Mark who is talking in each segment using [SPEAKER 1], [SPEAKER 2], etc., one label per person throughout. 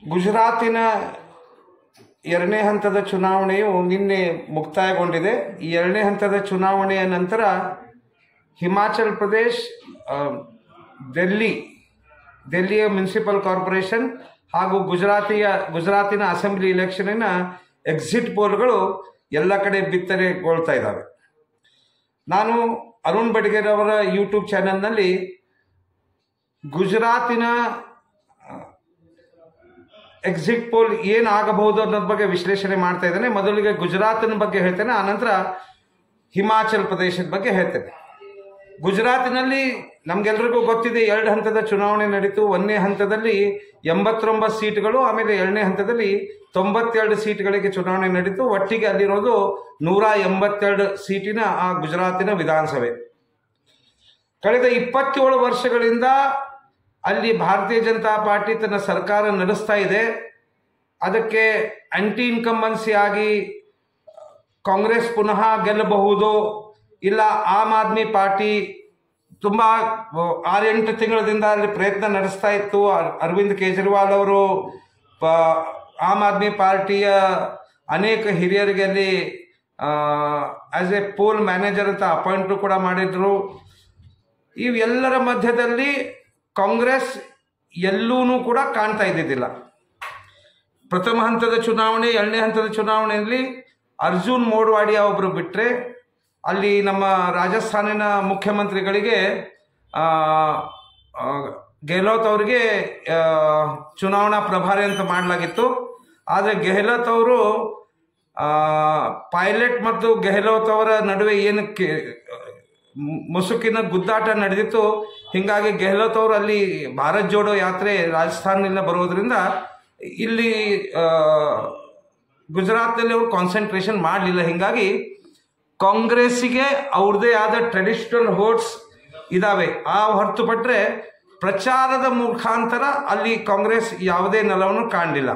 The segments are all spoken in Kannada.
[SPEAKER 1] ಗುಜರಾತಿನ ಎರಡನೇ ಹಂತದ ಚುನಾವಣೆಯು ನಿನ್ನೆ ಮುಕ್ತಾಯಗೊಂಡಿದೆ ಈ ಎರಡನೇ ಹಂತದ ಚುನಾವಣೆಯ ನಂತರ ಹಿಮಾಚಲ್ ಪ್ರದೇಶ್ ಆ, ಡೆಲ್ಲಿ ಡೆಲ್ಲಿಯ ಮುನ್ಸಿಪಲ್ ಕಾರ್ಪೊರೇಷನ್ ಹಾಗೂ ಗುಜರಾತಿಯ ಗುಜರಾತಿನ ಅಸೆಂಬ್ಲಿ ಇಲೆಕ್ಷನಿನ ಎಕ್ಸಿಟ್ ಪೋಲ್ಗಳು ಎಲ್ಲ ಕಡೆ ಬಿತ್ತನೆಗೊಳ್ತಾ ಇದ್ದಾವೆ ನಾನು ಅರುಣ್ ಬಡ್ಗೇರ್ ಅವರ ಯೂಟ್ಯೂಬ್ ಚಾನೆಲ್ನಲ್ಲಿ ಗುಜರಾತಿನ ಎಕ್ಸಿಟ್ ಪೋಲ್ ಏನಾಗಬಹುದು ಅನ್ನೋದ್ರ ಬಗ್ಗೆ ವಿಶ್ಲೇಷಣೆ ಮಾಡ್ತಾ ಇದ್ದೇನೆ ಮೊದಲಿಗೆ ಗುಜರಾತಿನ ಬಗ್ಗೆ ಹೇಳ್ತೇನೆ ಆನಂತರ ಹಿಮಾಚಲ್ ಪ್ರದೇಶದ ಬಗ್ಗೆ ಹೇಳ್ತೇನೆ ಗುಜರಾತಿನಲ್ಲಿ ನಮ್ಗೆಲ್ರಿಗೂ ಗೊತ್ತಿದೆ ಎರಡು ಹಂತದ ಚುನಾವಣೆ ನಡೀತು ಒಂದನೇ ಹಂತದಲ್ಲಿ ಎಂಬತ್ತೊಂಬತ್ತು ಸೀಟ್ಗಳು ಆಮೇಲೆ ಎರಡನೇ ಹಂತದಲ್ಲಿ ತೊಂಬತ್ತೆರಡು ಸೀಟ್ಗಳಿಗೆ ಚುನಾವಣೆ ನಡೀತು ಒಟ್ಟಿಗೆ ಅಲ್ಲಿರೋದು ನೂರ ಎಂಬತ್ತೆರಡು ಸೀಟಿನ ಆ ಗುಜರಾತಿನ ವಿಧಾನಸಭೆ ಕಳೆದ ಇಪ್ಪತ್ತೇಳು ವರ್ಷಗಳಿಂದ ಅಲ್ಲಿ ಭಾರತೀಯ ಜನತಾ ಪಾರ್ಟಿ ತನ್ನ ಸರ್ಕಾರ ನಡೆಸ್ತಾ ಇದೆ ಅದಕ್ಕೆ ಆಂಟಿ ಇನ್ಕಂಬನ್ಸಿ ಆಗಿ ಕಾಂಗ್ರೆಸ್ ಪುನಃ ಗೆಲ್ಲಬಹುದು ಇಲ್ಲ ಆಮ್ ಆದ್ಮಿ ಪಾರ್ಟಿ ತುಂಬ ಆರೆಂಟು ತಿಂಗಳಿಂದ ಅಲ್ಲಿ ಪ್ರಯತ್ನ ನಡೆಸ್ತಾ ಇತ್ತು ಅರ್- ಅರವಿಂದ್ ಕೇಜ್ರಿವಾಲ್ ಅವರು ಪ ಆಮ್ ಆದ್ಮಿ ಪಾರ್ಟಿಯ ಅನೇಕ ಹಿರಿಯರಿಗೆ ಅಲ್ಲಿ ಆಸ್ ಎ ಪೋಲ್ ಮ್ಯಾನೇಜರ್ ಅಂತ ಅಪಾಯಿಂಟ್ ಕೂಡ ಮಾಡಿದ್ರು ಇವೆಲ್ಲರ ಮಧ್ಯದಲ್ಲಿ ಕಾಂಗ್ರೆಸ್ ಎಲ್ಲೂ ಕೂಡ ಕಾಣ್ತಾ ಇದ್ದಿದ್ದಿಲ್ಲ ಪ್ರಥಮ ಹಂತದ ಚುನಾವಣೆ ಎರಡನೇ ಹಂತದ ಚುನಾವಣೆಯಲ್ಲಿ ಅರ್ಜುನ್ ಮೋಡ್ವಾಡಿಯಾ ಒಬ್ಬರು ಬಿಟ್ಟರೆ ಅಲ್ಲಿ ನಮ್ಮ ರಾಜಸ್ಥಾನಿನ ಮುಖ್ಯಮಂತ್ರಿಗಳಿಗೆ ಆ, ಆ, ಗೆಹ್ಲೋತ್ ಅವರಿಗೆ ಆ, ಚುನಾವಣಾ ಪ್ರಭಾರಿ ಅಂತ ಮಾಡಲಾಗಿತ್ತು ಆದರೆ ಗೆಹ್ಲೋತ್ ಅವರು ಪೈಲಟ್ ಮತ್ತು ಗೆಹ್ಲೋತ್ ಅವರ ನಡುವೆ ಏನು ಕೆ- ಮು- ಮುಸುಕಿನ ಗುದ್ದಾಟ ನಡೆದಿತ್ತು ಹೀಗಾಗಿ ಗೆಹ್ಲೋತ್ ಅವರು ಅಲ್ಲಿ ಭಾರತ್ ಜೋಡೋ ಯಾತ್ರೆ ರಾಜಸ್ಥಾನದಿಂದ ಬರೋದ್ರಿಂದ ಇಲ್ಲಿ ಆ, ಗುಜರಾತ್ನಲ್ಲಿ ಅವರು ಕಾನ್ಸಂಟ್ರೇಷನ್ ಮಾಡಲಿಲ್ಲ ಹೀಗಾಗಿ ಕಾಂಗ್ರೆಸ್ಸಿಗೆ ಅವ್ರದ್ದೇ ಆದ ಟ್ರೆಡಿಷನಲ್ ವೋಟ್ಸ್ ಇದಾವೆ ಆ ಹೊರತುಪಟ್ಟರೆ ಪ್ರಚಾರದ ಮುಖಾಂತರ ಅಲ್ಲಿ ಕಾಂಗ್ರೆಸ್ ಯಾವುದೇ ನೆಲವನ್ನು ಕಾಣಲಿಲ್ಲ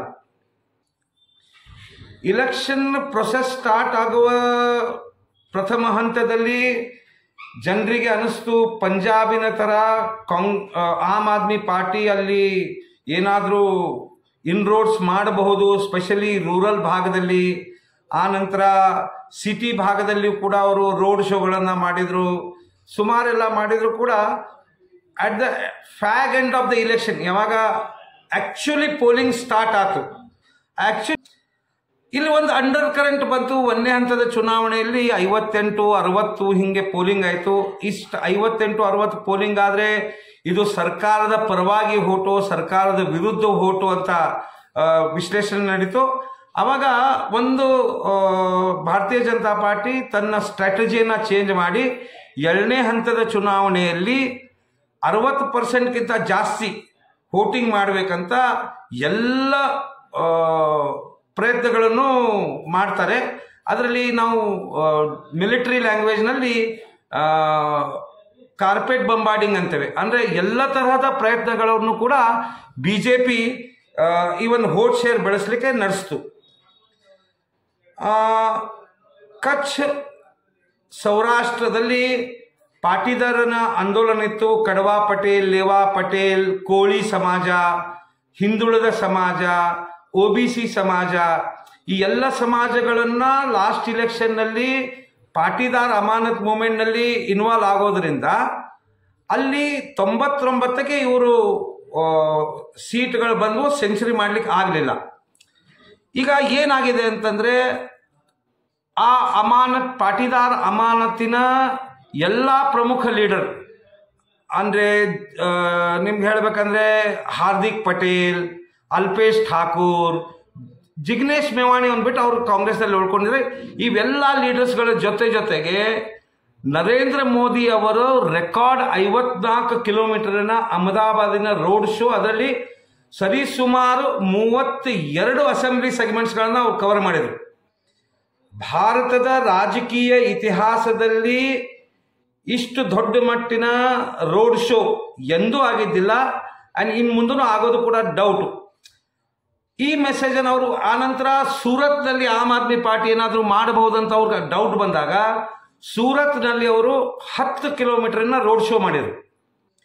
[SPEAKER 1] ಇಲೆಕ್ಷನ್ ಪ್ರೊಸೆಸ್ ಸ್ಟಾರ್ಟ್ ಆಗುವ ಪ್ರಥಮ ಹಂತದಲ್ಲಿ ಜನರಿಗೆ ಅನಿಸ್ತು ಪಂಜಾಬಿನ ಥರ ಕಾಂಗ್ ಆ, ಆಮ್ ಆದ್ಮಿ ಪಾರ್ಟಿ ಅಲ್ಲಿ ಏನಾದರೂ ಇನ್ರೋಡ್ಸ್ ಮಾಡಬಹುದು ಸ್ಪೆಷಲಿ ರೂರಲ್ ಭಾಗದಲ್ಲಿ ಆ ನಂತರ ಸಿಟಿ ಭಾಗದಲ್ಲಿಯೂ ಕೂಡ ಅವರು ರೋಡ್ ಶೋಗಳನ್ನು ಮಾಡಿದರು ಸುಮಾರೆಲ್ಲ ಮಾಡಿದ್ರು ಕೂಡ at the fag end of the election ಯಾವಾಗ ಆ್ಯಕ್ಚುಲಿ ಪೋಲಿಂಗ್ ಸ್ಟಾರ್ಟ್ ಆಯ್ತು ಆ್ಯಕ್ಚುಲಿ ಇಲ್ಲಿ ಒಂದು ಅಂಡರ್ ಕರೆಂಟ್ ಬಂತು ಒಂದನೇ ಹಂತದ ಚುನಾವಣೆಯಲ್ಲಿ ಐವತ್ತೆಂಟು ಅರವತ್ತು ಹಿಂಗೆ ಪೋಲಿಂಗ್ ಆಯಿತು ಇಷ್ಟು ಐವತ್ತೆಂಟು ಅರವತ್ತು ಪೋಲಿಂಗ್ ಆದರೆ ಇದು ಸರ್ಕಾರದ ಪರವಾಗಿ ಹೋಟು ಸರ್ಕಾರದ ವಿರುದ್ಧ ಹೋಟು ಅಂತ ಆ, ವಿಶ್ಲೇಷಣೆ ನಡೀತು ಅವಾಗ ಒಂದು ಆ, ಭಾರತೀಯ ಜನತಾ ಪಾರ್ಟಿ ತನ್ನ ಸ್ಟ್ರಾಟಜಿಯನ್ನು ಚೇಂಜ್ ಮಾಡಿ ಎರಡನೇ ಹಂತದ ಚುನಾವಣೆಯಲ್ಲಿ ಅರವತ್ತು ಪರ್ಸೆಂಟ್ಗಿಂತ ಜಾಸ್ತಿ ವೋಟಿಂಗ್ ಮಾಡಬೇಕಂತ ಎಲ್ಲ ಆ, ಪ್ರಯತ್ನಗಳನ್ನು ಮಾಡ್ತಾರೆ ಅದರಲ್ಲಿ ನಾವು ಮಿಲಿಟರಿ ಲ್ಯಾಂಗ್ವೇಜ್ನಲ್ಲಿ ಕಾರ್ಪೆಟ್ ಬಂಬಾರ್ಡಿಂಗ್ ಅಂತೇವೆ ಅಂದರೆ ಎಲ್ಲ ತರಹದ ಪ್ರಯತ್ನಗಳನ್ನು ಕೂಡ B J P even vote share ಬೆಳೆಸಲಿಕ್ಕೆ ನಡೆಸ್ತು ಆ, ಕಚ್ ಸೌರಾಷ್ಟ್ರದಲ್ಲಿ ಪಾಟೀದಾರನ ಆಂದೋಲನ ಇತ್ತು ಕಡವಾ ಪಟೇಲ್ ಲೇವಾ ಪಟೇಲ್ ಕೋಳಿ ಸಮಾಜ ಹಿಂದುಳಿದ ಸಮಾಜ ಒ ಬಿ ಸಿ ಸಮಾಜ ಈ ಎಲ್ಲ ಸಮಾಜಗಳನ್ನು ಲಾಸ್ಟ್ ಇಲೆಕ್ಷನ್ನಲ್ಲಿ ಪಾಟೀದಾರ್ ಅಮಾನತ್ ಮೂಮೆಂಟ್ನಲ್ಲಿ ಇನ್ವಾಲ್ವ್ ಆಗೋದ್ರಿಂದ ಅಲ್ಲಿ ತೊಂಬತ್ತೊಂಬತ್ತಕ್ಕೆ ಇವರು ಸೀಟ್ಗಳು ಬಂದು ಸೆಂಚುರಿ ಮಾಡ್ಲಿಕ್ಕೆ ಆಗಲಿಲ್ಲ ಈಗ ಏನಾಗಿದೆ ಅಂತಂದರೆ ಆ ಅಮಾನತ್ ಪಾಟೀದಾರ್ ಅಮಾನತಿನ ಎಲ್ಲ ಪ್ರಮುಖ ಲೀಡರ್ ಅಂದರೆ ನಿಮ್ಗೆ ಹೇಳ್ಬೇಕಂದ್ರೆ ಹಾರ್ದಿಕ್ ಪಟೇಲ್ ಅಲ್ಪೇಶ್ ಠಾಕೂರ್ ಜಿಗ್ನೇಶ್ ಮೇವಾಣಿ ಅಂದ್ಬಿಟ್ಟು ಅವರು ಕಾಂಗ್ರೆಸ್ನಲ್ಲಿ ಉಳ್ಕೊಂಡಿದ್ರೆ ಇವೆಲ್ಲ ಲೀಡರ್ಸ್ಗಳ ಜೊತೆ ಜೊತೆಗೆ ನರೇಂದ್ರ ಮೋದಿ ಅವರು ರೆಕಾರ್ಡ್ ಐವತ್ನಾಲ್ಕು ಕಿಲೋಮೀಟರಿನ ಅಹಮದಾಬಾದಿನ ರೋಡ್ ಶೋ ಅದರಲ್ಲಿ ಸರಿಸುಮಾರು ಮೂವತ್ತ ಎರಡು ಅಸೆಂಬ್ಲಿ ಸೆಗ್ಮೆಂಟ್ಸ್ಗಳನ್ನ ಅವ್ರು ಕವರ್ ಮಾಡಿದರು ಭಾರತದ ರಾಜಕೀಯ ಇತಿಹಾಸದಲ್ಲಿ ಇಷ್ಟು ದೊಡ್ಡ ಮಟ್ಟಿನ ರೋಡ್ ಶೋ ಎಂದೂ ಆಗಿದ್ದಿಲ್ಲ ಆ್ಯಂಡ್ ಇನ್ನು ಮುಂದೂ ಆಗೋದು ಕೂಡ ಡೌಟು ಈ ಮೆಸೇಜನ್ನು ಅವರು ಆನಂತರ ಸೂರತ್ನಲ್ಲಿ ಆಮ್ ಆದ್ಮಿ ಪಾರ್ಟಿ ಏನಾದರೂ ಮಾಡಬಹುದಂತ ಅವ್ರಿಗೆ ಡೌಟ್ ಬಂದಾಗ ಸೂರತ್ನಲ್ಲಿ ಅವರು ಹತ್ತು ಕಿಲೋಮೀಟರ್ನ ರೋಡ್ ಶೋ ಮಾಡಿದರು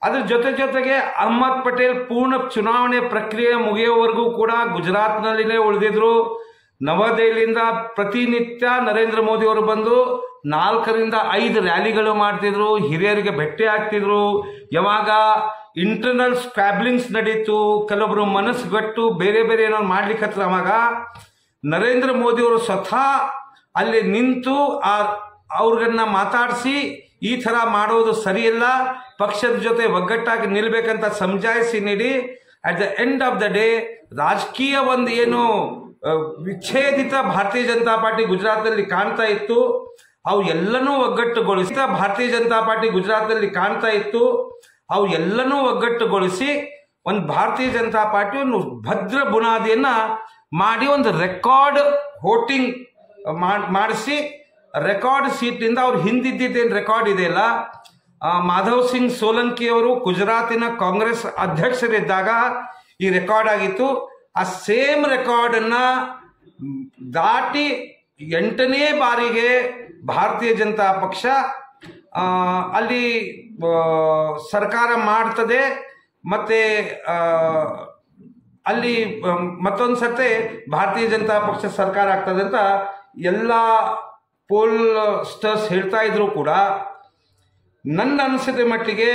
[SPEAKER 1] ಅದ್ರ ಜೊತೆ ಜೊತೆಗೆ ಅಹ್ಮದ್ ಪಟೇಲ್ ಪೂರ್ಣ ಚುನಾವಣೆ ಪ್ರಕ್ರಿಯೆ ಮುಗಿಯುವವರೆಗೂ ಕೂಡ ಗುಜರಾತ್ನಲ್ಲಿನೇ ಉಳಿದಿದ್ರು ನವದೆಹಲಿಯಿಂದ ಪ್ರತಿನಿತ್ಯ ನರೇಂದ್ರ ಮೋದಿ ಅವರು ಬಂದು ನಾಲ್ಕರಿಂದ ಐದು ರ್ಯಾಲಿಗಳು ಮಾಡ್ತಿದ್ರು ಹಿರಿಯರಿಗೆ ಭೇಟಿ ಆಗ್ತಿದ್ರು ಯಾವಾಗ ಇಂಟರ್ನಲ್ ಸ್ಕ್ವಾಬ್ಲಿಂಗ್ಸ್ ನಡೀತು ಕೆಲವೊಬ್ರು ಮನಸ್ಸುಗಟ್ಟು ಬೇರೆ ಬೇರೆ ಏನೋ ಮಾಡ್ಲಿಕ್ಕೆ ಹತ್ರ ಅವಾಗ ನರೇಂದ್ರ ಮೋದಿ ಅವರು ಸ್ವತಃ ಅಲ್ಲಿ ನಿಂತು ಆ ಅವ್ರನ್ನ ಮಾತಾಡಿಸಿ ಈ ಥರ ಮಾಡೋದು ಸರಿಯಿಲ್ಲ ಪಕ್ಷದ ಜೊತೆ ಒಗ್ಗಟ್ಟಾಗಿ ನಿಲ್ಬೇಕಂತ ಸಮಜಾಯಿಸಿ ನೀಡಿ at the end of the day ರಾಜಕೀಯ ಒಂದು ಏನು ಆ, ವಿಚ್ಛೇದಿತ ಭಾರತೀಯ ಜನತಾ ಪಾರ್ಟಿ ಗುಜರಾತ್ನಲ್ಲಿ ಕಾಣ್ತಾ ಇತ್ತು ಅವು ಎಲ್ಲನೂ ಒಗ್ಗಟ್ಟುಗೊಳಿಸಿ ಭಾರತೀಯ ಜನತಾ ಪಾರ್ಟಿ ಗುಜರಾತ್ನಲ್ಲಿ ಕಾಣ್ತಾ ಇತ್ತು ಅವು ಎಲ್ಲನೂ ಒಗ್ಗಟ್ಟುಗೊಳಿಸಿ ಒಂದು ಭಾರತೀಯ ಜನತಾ ಪಾರ್ಟಿ ಒಂದು ಭದ್ರ ಬುನಾದಿಯನ್ನ ಮಾಡಿ ಒಂದು ರೆಕಾರ್ಡ್ ವೋಟಿಂಗ್ ಮಾಡಿಸಿ ರೆಕಾರ್ಡ್ ಸೀಟ್ನಿಂದ ಅವ್ರು ಹಿಂದಿದ್ದೇನು ರೆಕಾರ್ಡ್ ಇದೆಯಲ್ಲ ಆ, ಮಾಧವ್ ಸಿಂಗ್ ಸೋಲಂಕಿ ಅವರು ಗುಜರಾತಿನ ಕಾಂಗ್ರೆಸ್ ಅಧ್ಯಕ್ಷರಿದ್ದಾಗ ಈ ರೆಕಾರ್ಡ್ ಆಗಿತ್ತು ಆ ಸೇಮ್ ರೆಕಾರ್ಡನ್ನ ದಾಟಿ ಎಂಟನೇ ಬಾರಿಗೆ ಭಾರತೀಯ ಜನತಾ ಪಕ್ಷ ಆ, ಅಲ್ಲಿ ಆ, ಸರ್ಕಾರ ಮಾಡ್ತದೆ ಮತ್ತೆ ಆ, ಅಲ್ಲಿ ಮತ್ತೊಂದು ಸರ್ತೆ ಭಾರತೀಯ ಜನತಾ ಪಕ್ಷ ಸರ್ಕಾರ ಆಗ್ತದೆ ಅಂತ ಎಲ್ಲ ಪೋಲ್ ಸ್ಟರ್ಸ್ ಹೇಳ್ತಾ ಇದ್ರು ಕೂಡ ನನ್ನ ಅನಿಸಿದ ಮಟ್ಟಿಗೆ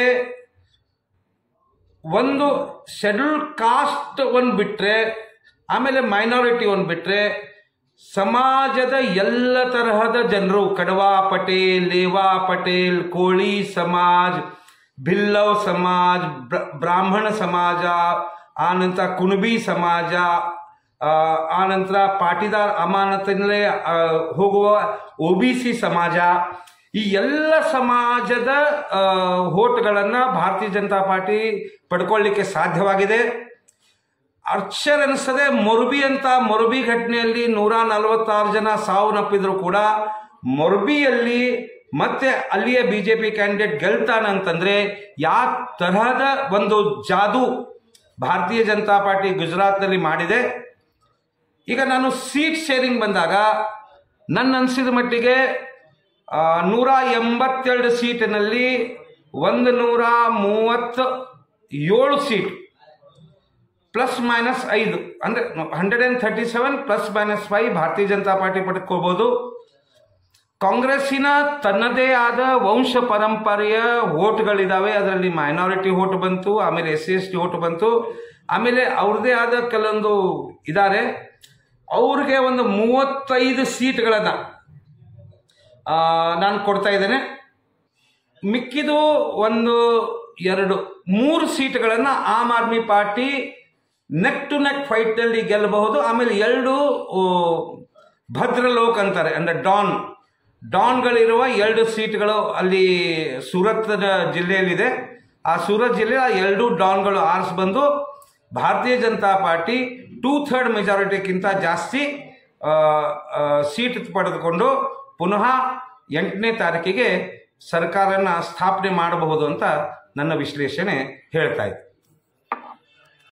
[SPEAKER 1] ಒಂದು ಶೆಡ್ಯೂಲ್ ಕಾಸ್ಟ್ ಒಂದು ಬಿಟ್ಟರೆ ಆಮೇಲೆ ಮೈನಾರಿಟಿ ಒಂದು ಬಿಟ್ಟರೆ ಸಮಾಜದ ಎಲ್ಲ ತರಹದ ಜನರು ಕಡವಾ ಪಟೇಲ್ ಲೇವಾ ಪಟೇಲ್ ಕೋಳಿ ಸಮಾಜ್ ಭಿಲ್ಲವ್ ಸಮಾಜ್ ಬ್ರ- ಬ್ರಾಹ್ಮಣ ಸಮಾಜ ಆನಂತರ ಕುಣಬಿ ಸಮಾಜ ಆ, ಆನಂತರ ಪಾಟಿದಾರ್ ಅಮಾನತಿನಲ್ಲೇ ಆ, ಹೋಗುವ ಒ ಬಿ ಸಿ ಸಮಾಜ ಈ ಎಲ್ಲ ಸಮಾಜದ ಹೋಟ್ಗಳನ್ನು ಭಾರತೀಯ ಜನತಾ ಪಾರ್ಟಿ ಪಡ್ಕೊಳ್ಳಿಕ್ಕೆ ಸಾಧ್ಯವಾಗಿದೆ ಅಕ್ಷರ ಅನಿಸ್ತದೆ ಮೊರಬಿ ಅಂತ ಮೊರಬಿ ಘಟನೆಯಲ್ಲಿ ನೂರ ನಲವತ್ತಾರು ಜನ ಸಾವನ್ನಪ್ಪಿದ್ರು ಕೂಡ ಮೊರಬಿಯಲ್ಲಿ ಮತ್ತೆ ಅಲ್ಲಿಯ ಬಿ ಜೆ ಪಿ ಕ್ಯಾಂಡಿಡೇಟ್ ಗೆಲ್ತಾನಂತಂದ್ರೆ ಯಾವ ತರಹದ ಒಂದು ಜಾದು ಭಾರತೀಯ ಜನತಾ ಪಾರ್ಟಿ ಗುಜರಾತ್ನಲ್ಲಿ ಮಾಡಿದೆ ಈಗ ನಾನು ಸೀಟ್ ಶೇರಿಂಗ್ ಬಂದಾಗ ನನ್ನ ಅನಿಸಿದ ಮಟ್ಟಿಗೆ ಆ, ನೂರ ಎಂಬತ್ತೆರಡು ಸೀಟಿನಲ್ಲಿ ಒಂದು ನೂರ ಮೂವತ್ತ ಏಳು ಸೀಟ್ ಪ್ಲಸ್ ಮೈನಸ್ ಐದು ಅಂದರೆ hundred and thirty seven plus minus five Bharatiya Janata party ಪಡ್ಕೋಬೋದು ಕಾಂಗ್ರೆಸ್ಸಿನ ತನ್ನದೇ ಆದ ವಂಶ ಪರಂಪರೆಯ ಓಟ್ಗಳಿದ್ದಾವೆ ಅದರಲ್ಲಿ ಮೈನಾರಿಟಿ ಓಟ್ ಬಂತು ಆಮೇಲೆ S C S T vote ಬಂತು ಆಮೇಲೆ ಅವ್ರದ್ದೇ ಆದ ಕೆಲವೊಂದು ಇದ್ದಾರೆ ಅವ್ರಿಗೆ ಒಂದು ಮೂವತ್ತೈದು ಸೀಟ್ಗಳನ್ನು ನಾನು ಕೊಡ್ತಾ ಇದ್ದೇನೆ ಮಿಕ್ಕಿದು ಒಂದು ಎರಡು ಮೂರು ಸೀಟ್ಗಳನ್ನು Aam Aadmi party neck to neck ಫೈಟ್ನಲ್ಲಿ ಗೆಲ್ಲಬಹುದು ಆಮೇಲೆ ಎರಡು ಓ, ಭದ್ರಲೋಕ್ ಅಂತಾರೆ ಅಂದರೆ ಡಾನ್ ಡಾನ್ಗಳಿರುವ ಎರಡು ಸೀಟ್ಗಳು ಅಲ್ಲಿ ಸೂರತ್ ಜಿಲ್ಲೆಯಲ್ಲಿದೆ ಆ ಸೂರತ್ ಜಿಲ್ಲೆ ಆ ಎರಡು ಡಾನ್ಗಳು ಆರಿಸಿ ಬಂದು Bharatiya Janata party two third ಮೆಜಾರಿಟಿಗಿಂತ ಜಾಸ್ತಿ ಆ, ಆ, ಸೀಟ್ ಪಡೆದುಕೊಂಡು ಪುನಃ ಎಂಟನೇ ತಾರೀಕಿಗೆ ಸರ್ಕಾರನ ಸ್ಥಾಪನೆ ಮಾಡಬಹುದು ಅಂತ ನನ್ನ ವಿಶ್ಲೇಷಣೆ ಹೇಳ್ತಾ ಇತ್ತು